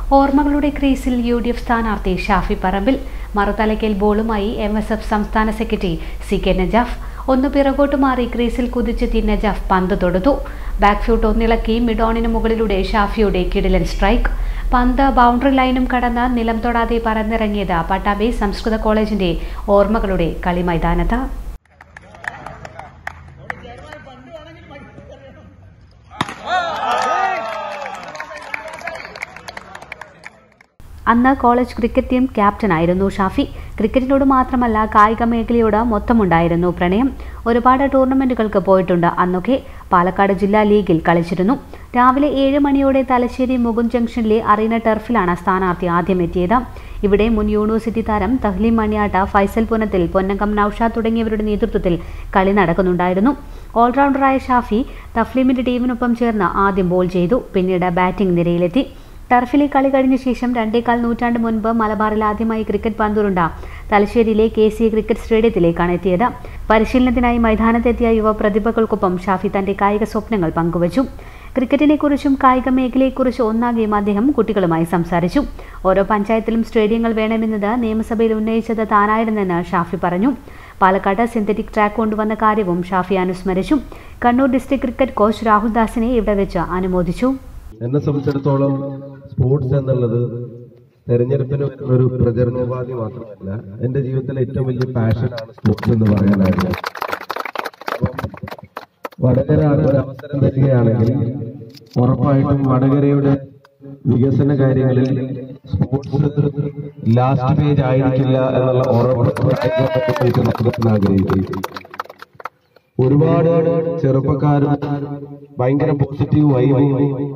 ഓർമ്മകളുടെ ക്രീസിൽ U D F സ്ഥാനാർത്ഥി ഷാഫി പറമ്പിൽ മറുതലയ്ക്കൽ ബോളുമായി എം എസ് എഫ് സംസ്ഥാന സെക്രട്ടറി സി കെ നജാഫ് ഒന്ന് പിറകോട്ട് മാറി ക്രീസിൽ കുതിച്ചെത്തി നജാഫ് പന്ത് തൊടുത്തു ബാക്ക് ഫ്യൂട്ട് ഒന്നിളക്കി മിഡോണിന് മുകളിലൂടെ ഷാഫിയുടെ കിടിലൻ സ്ട്രൈക്ക് പന്ത് ബൗണ്ടറി ലൈനും കടന്ന് നിലം തൊടാതെ പറന്നിറങ്ങിയത് പട്ടാമ്പി സംസ്കൃത കോളേജിന്റെ ഓർമ്മകളുടെ കളിമൈതാനത്ത് അന്ന് കോളേജ് ക്രിക്കറ്റ് ടീം ക്യാപ്റ്റനായിരുന്നു ഷാഫി ക്രിക്കറ്റിനോട് മാത്രമല്ല കായിക മേഖലയോട് മൊത്തമുണ്ടായിരുന്നു പ്രണയം ഒരുപാട് ടൂർണമെന്റുകൾക്ക് പോയിട്ടുണ്ട് അന്നൊക്കെ പാലക്കാട് ജില്ലാ ലീഗിൽ കളിച്ചിരുന്നു രാവിലെ ഏഴ് മണിയോടെ തലശ്ശേരി മുകുന്ദ് ജംഗ്ഷനിലെ അറീന ടർഫിലാണ് സ്ഥാനാർത്ഥി ആദ്യം എത്തിയത് ഇവിടെ മുൻ യൂണിവേഴ്സിറ്റി താരം തഹ്ലീം മണിയാട്ട ഫൈസൽ പുനത്തിൽ പൊന്നങ്കം നൌഷാദ് തുടങ്ങിയവരുടെ നേതൃത്വത്തിൽ കളി നടക്കുന്നുണ്ടായിരുന്നു ഓൾറൗണ്ടറായ ഷാഫി തഫ്ലീമിന്റെ ടീമിനൊപ്പം ചേർന്ന് ആദ്യം ബോൾ ചെയ്തു പിന്നീട് ബാറ്റിംഗ് നിരയിലെത്തി ടർഫിലെ കളി കഴിഞ്ഞ ശേഷം രണ്ടേകാൽ നൂറ്റാണ്ട് മുൻപ് മലബാറിൽ ആദ്യമായി ക്രിക്കറ്റ് പന്തുരുണ്ട തലശ്ശേരിയിലെ കെ സി ക്രിക്കറ്റ് സ്റ്റേഡിയത്തിലേക്കാണ് എത്തിയത് പരിശീലനത്തിനായി മൈതാനത്തെത്തിയ യുവ പ്രതിഭകൾക്കൊപ്പം ഷാഫി തന്റെ കായിക സ്വപ്നങ്ങൾ പങ്കുവച്ചു ക്രിക്കറ്റിനെക്കുറിച്ചും കായിക മേഖലയെക്കുറിച്ചും ഒന്നാകെയും അദ്ദേഹം കുട്ടികളുമായി സംസാരിച്ചു ഓരോ പഞ്ചായത്തിലും സ്റ്റേഡിയങ്ങൾ വേണമെന്നത് നിയമസഭയിൽ ഉന്നയിച്ചത് താനായിരുന്നെന്ന് ഷാഫി പറഞ്ഞു പാലക്കാട് സിന്തറ്റിക് ട്രാക്ക് കൊണ്ടുവന്ന കാര്യവും ഷാഫി അനുസ്മരിച്ചു Kannur district cricket coach Rahul ദാസിനെ ഇവിടെ വെച്ച് അനുമോദിച്ചു എന്നെ സംബന്ധിച്ചിടത്തോളം സ്പോർട്സ് എന്നുള്ളത് തെരഞ്ഞെടുപ്പിന് ഒരു പ്രചരണോപാധി മാത്രമല്ല എന്റെ ജീവിതത്തിലെ ഏറ്റവും വലിയ പാഷനാണ് സ്പോർട്സ് എന്ന് പറയാനായിട്ട് വടകര ഒരു അവസരം തരികയാണെങ്കിൽ ഉറപ്പായിട്ടും വടകരയുടെ വികസന കാര്യങ്ങളിൽ സ്പോർട്സ് ലാസ്റ്റ് പേജ് ആയിരിക്കില്ല എന്നുള്ള ഉറപ്പ് നമുക്ക് ആഗ്രഹിക്കുന്നു ഒരുപാട് ചെറുപ്പക്കാരും ഭയങ്കര പോസിറ്റീവ് വൈബും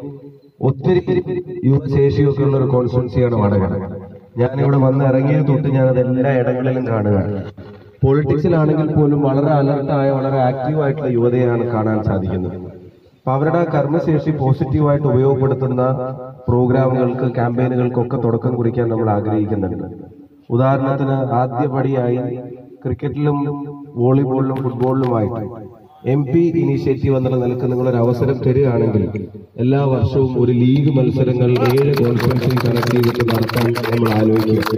ഒത്തിരി യുവശേഷിയൊക്കെ ഉള്ള ഒരു കോൺസ്റ്റിറ്റ്യൻസിയാണ് വടകര ഞാനിവിടെ വന്ന് ഇറങ്ങിയ തൊട്ട് ഞാൻ അത് എല്ലാ ഇടങ്ങളിലും കാണുകയാണ് പൊളിറ്റിക്സിലാണെങ്കിൽ പോലും വളരെ അലർട്ടായ വളരെ ആക്റ്റീവ് ആയിട്ടുള്ള യുവതയാണ് കാണാൻ സാധിക്കുന്നത് അപ്പൊ അവരുടെ കർമ്മശേഷി പോസിറ്റീവായിട്ട് ഉപയോഗപ്പെടുത്തുന്ന പ്രോഗ്രാമുകൾക്ക് ക്യാമ്പയിനുകൾക്കൊക്കെ തുടക്കം കുറിക്കാൻ നമ്മൾ ആഗ്രഹിക്കുന്നുണ്ട് ഉദാഹരണത്തിന് ആദ്യപടിയായി ക്രിക്കറ്റിലും വോളിബോളിലും ഫുട്ബോളിലുമായിട്ട് എം പി ഇനീഷ്യേറ്റീവ് എന്നുള്ള നിലക്ക് നിങ്ങൾ ഒരു അവസരം തരികയാണെങ്കിൽ എല്ലാ വർഷവും ഒരു ലീഗ് മത്സരങ്ങൾ ഏഴ് കോൺഫറൻസിംഗ് കണക്ട് ചെയ്തിട്ട് നടത്താൻ നമ്മൾ ആലോചിക്കുക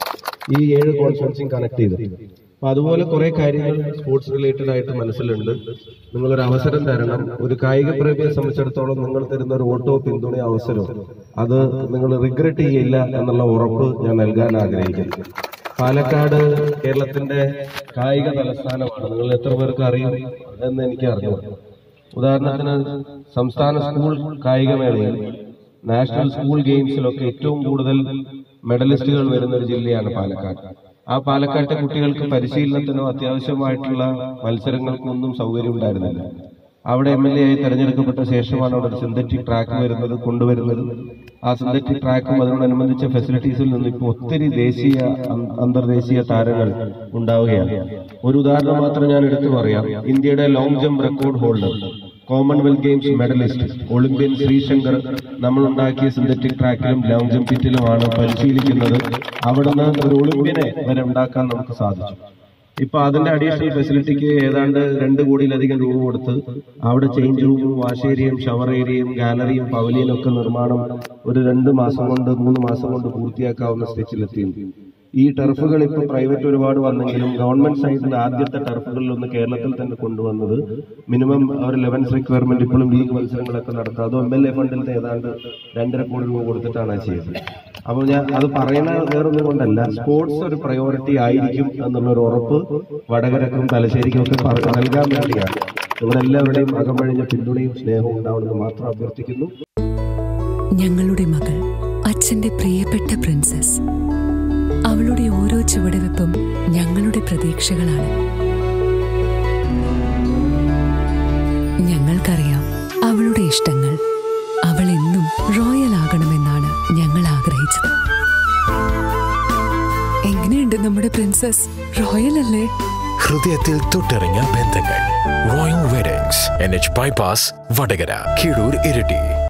ഈ ഏഴ് കോൺഫറൻസിംഗ് കണക്ട് ചെയ്ത് അപ്പൊ അതുപോലെ കുറെ കാര്യങ്ങൾ സ്പോർട്സ് റിലേറ്റഡ് ആയിട്ട് മനസ്സിലുണ്ട് നിങ്ങളൊരു അവസരം തരണം ഒരു കായിക പ്രേമിയെ സംബന്ധിച്ചിടത്തോളം നിങ്ങൾ തരുന്ന ഒരു ഓട്ടോ പിന്തുണ അവസരം അത് നിങ്ങൾ റിഗ്രറ്റ് ചെയ്യില്ല എന്നുള്ള ഉറപ്പ് ഞാൻ നൽകാൻ ആഗ്രഹിക്കുന്നു പാലക്കാട് കേരളത്തിന്റെ കായിക തലസ്ഥാനമാണ് നിങ്ങൾ എത്ര പേർക്ക് അറിയും എന്ന് എനിക്ക് അറിഞ്ഞു ഉദാഹരണത്തിന് സംസ്ഥാന സ്കൂൾ കായികമേളയിൽ നാഷണൽ സ്കൂൾ ഗെയിംസിലൊക്കെ ഏറ്റവും കൂടുതൽ മെഡലിസ്റ്റുകൾ വരുന്ന ഒരു ജില്ലയാണ് പാലക്കാട് ആ പാലക്കാട്ടെ കുട്ടികൾക്ക് പരിശീലനത്തിനോ അത്യാവശ്യമായിട്ടുള്ള മത്സരങ്ങൾക്കൊന്നും സൗകര്യം ഉണ്ടായിരുന്നില്ല അവിടെ എം എൽ എ ആയി തെരഞ്ഞെടുക്കപ്പെട്ട ശേഷമാണ് അവിടെ ഒരു സിന്തറ്റിക് ട്രാക്ക് വരുന്നത് കൊണ്ടുവരുന്നത് ആ സിന്തറ്റിക് ട്രാക്കും അതിനോടനുബന്ധിച്ച ഫെസിലിറ്റീസിൽ നിന്ന് ഇപ്പോൾ ഒത്തിരി ദേശീയ അം- അന്തർദേശീയ താരങ്ങൾ ഉണ്ടാവുകയാണ് ഒരു ഉദാഹരണം മാത്രം ഞാൻ എടുത്തു പറയാം ഇന്ത്യയുടെ long jump record holder Commonwealth Games medallist Olympian Sreeshankar നമ്മൾ ഉണ്ടാക്കിയ സിന്തറ്റിക് ട്രാക്കിലും ലോങ് ജമ്പ് പിറ്റിലുമാണ് പരിശീലിക്കുന്നത് അവിടുന്ന് ഒരു ഒളിമ്പ്യനെ വരെ ഉണ്ടാക്കാൻ നമുക്ക് സാധിച്ചു ഇപ്പൊ അതിന്റെ അഡീഷണൽ ഫെസിലിറ്റിക്ക് ഏതാണ്ട് രണ്ട് കോടിയിലധികം രൂപ കൊടുത്ത് അവിടെ ചേഞ്ച് റൂമും വാഷ് ഏരിയയും ഷവർ ഏരിയയും ഗാലറിയും പവലിയനും ഒക്കെ നിർമ്മാണം ഒരു രണ്ട് മാസം കൊണ്ട് മൂന്ന് മാസം കൊണ്ട് പൂർത്തിയാക്കാവുന്ന സ്റ്റേജിലെത്തിയിരുന്നു ഈ ടർഫുകൾ ഇപ്പൊ പ്രൈവറ്റ് ഒരുപാട് വന്നെങ്കിലും ഗവൺമെന്റ് സൈഡിന്റെ ആദ്യത്തെ ടർഫുകളിൽ ഒന്ന് കേരളത്തിൽ തന്നെ കൊണ്ടുവന്നത് മിനിമം ഒരു ലെവൻസ് റിക്വയർമെന്റ് ഇപ്പോഴും ലീഗ് മത്സരങ്ങളൊക്കെ നടത്തുക അതും എം എൽ എ ഫണ്ടിൽ ഏതാണ്ട് രണ്ടര കോടി രൂപ കൊടുത്തിട്ടാണ് അത് ചെയ്തത് അപ്പോൾ ഞാൻ അത് പറയുന്ന വേറൊന്നും കൊണ്ടല്ല സ്പോർട്സ് ഒരു പ്രയോറിറ്റി ആയിരിക്കും എന്നുള്ള ഒരു ഉറപ്പ് വടകരക്കും തലശ്ശേരിക്കും ഒക്കെ പറ- നൽകാൻ വേണ്ടിയാണ് നിങ്ങളെല്ലാവരുടെയും അകമഴിഞ്ഞ പിന്തുണയും സ്നേഹവും ഉണ്ടാവണമെന്ന് മാത്രം അഭ്യർത്ഥിക്കുന്നു ഞങ്ങളുടെ മകൾ അച്ഛന്റെ പ്രിയപ്പെട്ട പ്രിൻസസ് അവളുടെ ഓരോ ചുവടുവെപ്പും ഞങ്ങളുടെ പ്രതീക്ഷകളാണ് ഞങ്ങൾക്കറിയാം അവളുടെ ഇഷ്ടങ്ങൾ അവൾ എന്നും റോയൽ ആകണമെന്നാണ് ഞങ്ങൾ ആഗ്രഹിച്ചത് എങ്ങനെയുണ്ട് നമ്മുടെ പ്രിൻസസ് റോയൽ അല്ലേ ഹൃദയത്തിൽ തൊട്ടിറങ്ങിയ ബന്ധങ്ങൾ royal weddings N H bypass Vadakara Keezhur Iritty